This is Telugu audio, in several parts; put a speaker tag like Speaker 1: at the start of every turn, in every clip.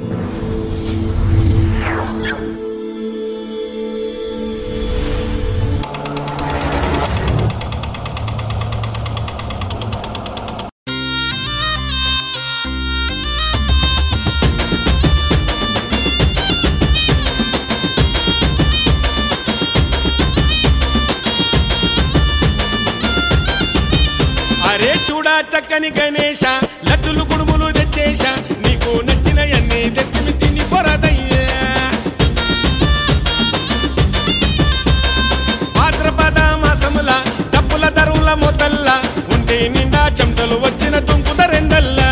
Speaker 1: అరే చూడా చక్కని గణేశ లడ్డులు కుడుములు తెచ్చేశ నీకు నచ్చిన అన్ని తెస్తిమి తిని పొరదయ్యా భాద్రపద మాసముల డప్పుల దరువుల మొదల్ల ఉంటే నిండా చెమటలు వచ్చిన తుంకు దరెందల్లా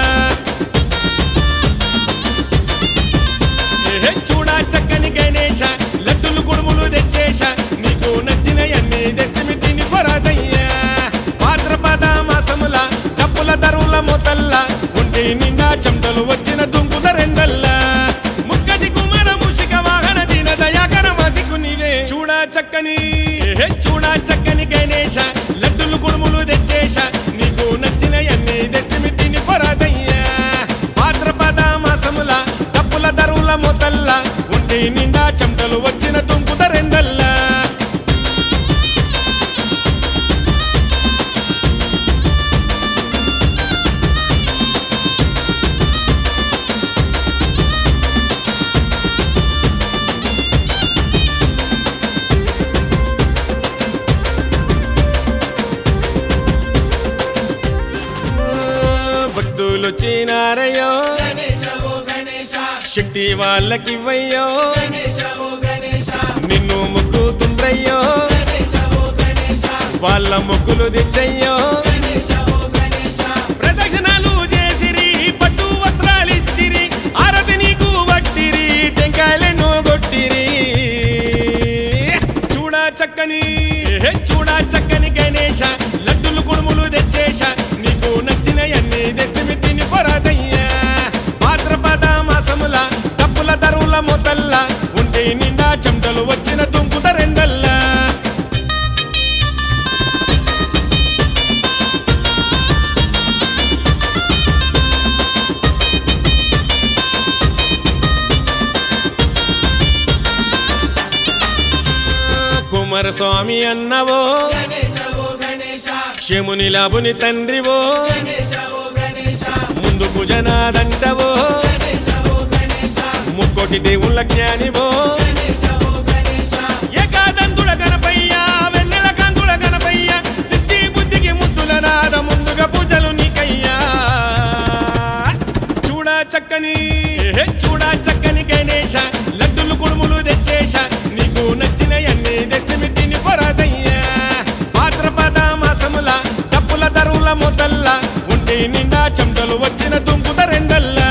Speaker 1: ఏహే చూడా చక్కని గణేశ లడ్డులు కుడుములు తెచ్చేశ నీకు నచ్చిన అన్ని తెస్తిమి తిని పొరదయ్యా భాద్రపద మాసముల డప్పుల దరువుల మొదల్ల ఉంటే నిండా చెమటలు వచ్చిన తుంకు దరెందల్లా ముక్కటి కుమర ముషిక వాహన దిన దయాకర మదికు నీవే చూడా చక్కని ఏహే చూడా చక్కని గణేశ లడ్డులు కుడుములు తెచ్చేశ నీకు నచ్చిన అన్ని తెస్తిమి తిని పొరదయ్యా భాద్రపద మాసముల డప్పుల దరువుల మొదల్ల ఉంటే నిండా చెమటలు వచ్చిన తుంకు దరెందల్లా భక్తులు వచ్చినారయ్యో
Speaker 2: గణేశ ఓ గణేశ
Speaker 1: శక్తి వాళ్ళకివ్వయ్యో
Speaker 2: గణేశ ఓ గణేశ
Speaker 1: నిన్ను మొక్కుతుండ్రయ్యో
Speaker 2: గణేశ ఓ గణేశ
Speaker 1: వాళ్ళ మొక్కులు తెచ్చయ్యో
Speaker 2: గణేశ ఓ గణేశ
Speaker 1: ప్రదక్షిణాలు చేసిరి పట్టు వస్త్రాలిచ్చిరి ఆరతి నీకు వట్టిరి టెంకాయలను కొట్టిరి చూడా చక్కని ఏహే, చూడా చక్కని గణేశ లడ్డులు కుడుములు తెచ్చేశ నీకు నచ్చిన అన్ని తెస్తిమి తిని పొరదయ్యా భాద్రపద మాసముల డప్పుల దరువుల మొదల్ల ఉంటే నిండా చెమటలు వచ్చిన తుంకు దరెందల్లా కుమారస్వామి అన్నవో
Speaker 2: గణేశ ఓ గణేశ
Speaker 1: శముని లాభుని తండ్రివో
Speaker 2: గణేశ ఓ గణేశ
Speaker 1: ముందుకు జనాదంటవో
Speaker 2: గణేశ ఓ గణేశ
Speaker 1: ముక్కోటి దేవుళ్ళ జ్ఞానివో
Speaker 2: గణేశ ఓ గణేశ
Speaker 1: ఏకాదంతుల గణపయ్య వెన్నెల కాంతుల గణపయ్య సిద్ధి బుద్ధికి ముద్దుల నాద ముందుగా పూజలు నీకయ్యా చూడా చక్కని ఏహే, చూడా చక్కని గణేశ లడ్డులు కుడుములు తెచ్చేశ నీకు నచ్చిన అన్ని దశమి తిని పొరదయ్యా భాద్రపద మాసముల డప్పుల దరువుల మొదల్ల ఉంటే నిండా చెమటలు వచ్చిన తుంకు దరెందల్లా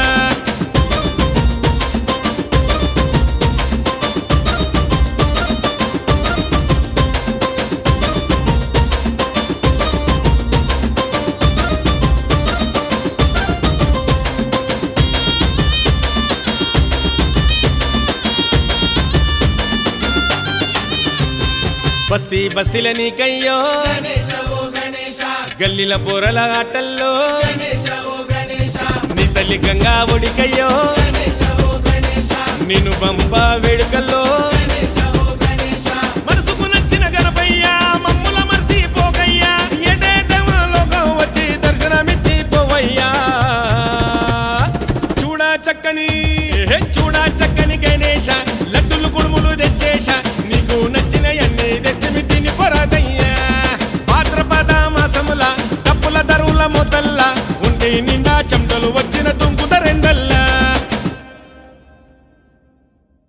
Speaker 1: బస్తీ బస్తీల నీకయ్యో
Speaker 2: గణేశ ఓ గణేశ
Speaker 1: గల్లీల పోరల ఆటల్లో
Speaker 2: గణేశ ఓ గణేశ
Speaker 1: నీ తల్లి గంగా ఒడికయ్యో
Speaker 2: గణేశ ఓ గణేశ
Speaker 1: నిన్ను పంప వేడుకల్లో
Speaker 2: గణేశ ఓ గణేశ
Speaker 1: మనసుకు నచ్చిన గణపయ్య మమ్ముల మర్సి పోకయ్యా ఎటేటమ లోకం వచ్చి దర్శనమిచ్చి పోవయ్యా చూడా చక్కని ఏహే, చూడా చక్కని గణేశ లడ్డులు కుడుములు తెచ్చేశ నీకు నచ్చిన అన్ని దశమి తిని పొరదయ్యా భాద్రపద మాసముల డప్పుల దరువుల మొదల్ల ఉంటే నిండా చెమటలు వచ్చి